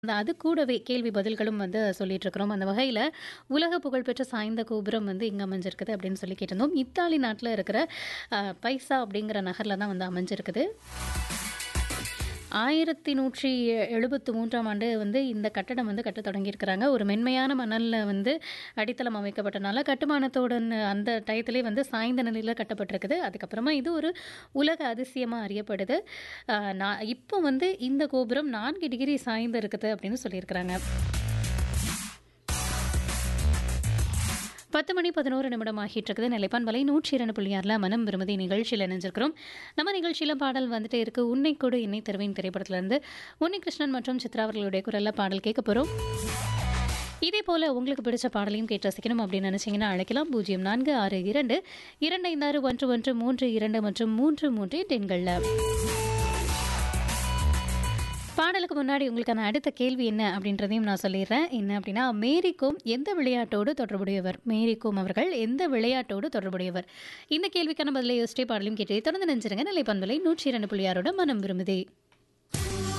அந்த அது கூடவே கேள்வி பதில்களும் வந்து சொல்லிட்டு இருக்கிறோம் அந்த வகையில் உலக புகழ்பெற்ற சாய்ந்த கோபுரம் வந்து இங்கே அமைஞ்சிருக்குது அப்படின்னு சொல்லி கேட்டிருந்தோம் இத்தாலி நாட்டில் இருக்கிற அஹ், பைசா அப்படிங்கிற நகரில் தான் வந்து அமைஞ்சிருக்குது ஆயிரத்தி நூற்றி எழுபத்து மூன்றாம் ஆண்டு வந்து இந்த கட்டடம் வந்து கட்ட தொடங்கியிருக்கிறாங்க ஒரு மென்மையான மணலில் வந்து அடித்தளம் அமைக்கப்பட்டனால கட்டுமானத்துடன் அந்த டயத்திலே வந்து சாய்ந்த நிலையில் கட்டப்பட்டிருக்குது அதுக்கப்புறமா இது ஒரு உலக அதிசயமாக அறியப்படுது ஆஹ் நான் இப்போ வந்து இந்த கோபுரம் நான்கு டிகிரி சாய்ந்து இருக்குது அப்படின்னு சொல்லியிருக்கிறாங்க பத்து மணி பதினோரு நிமிடம் ஆகிட்டு இருக்குது நிலைப்பான் வலை நூற்றி இரண்டு புள்ளி ஆறில் மனம் விரும்பதி நிகழ்ச்சியில் இணைஞ்சிருக்கிறோம் நம்ம நிகழ்ச்சியில் பாடல் வந்துட்டே இருக்கு உன்னை கொடு என்னை தருவேன் திரைப்படத்திலிருந்து உன்னி கிருஷ்ணன் மற்றும் சித்ரா அவர்களுடைய குரலில் பாடல் கேட்க போகிறோம் இதே போல் உங்களுக்கு பிடிச்ச பாடலையும் கேட்டு ரசிக்கணும் அப்படின்னு நினச்சிங்கன்னா அழைக்கலாம் பூஜ்ஜியம் நான்கு ஆறு இரண்டு இரண்டு ஐந்து ஆறு ஒன்று ஒன்று மூன்று இரண்டு மற்றும் மூன்று மூன்று எண்களில் பாடலுக்கு முன்னாடி உங்களுக்கான அடுத்த கேள்வி என்ன அப்படின்றதையும் நான் சொல்லிடுறேன் என்ன அப்படின்னா மேரிகோம் எந்த விளையாட்டோடு தொடர்புடையவர் மேரிகோம் அவர்கள் எந்த விளையாட்டோடு தொடர்புடையவர் இந்த கேள்விக்கான பதிலை யோசிச்சே பாடலையும் கேட்டு தொடர்ந்து நினைச்சிருங்க நிலை பண்பலை நூற்றி இரண்டு புள்ளியாரோட மனம் விரும்புதே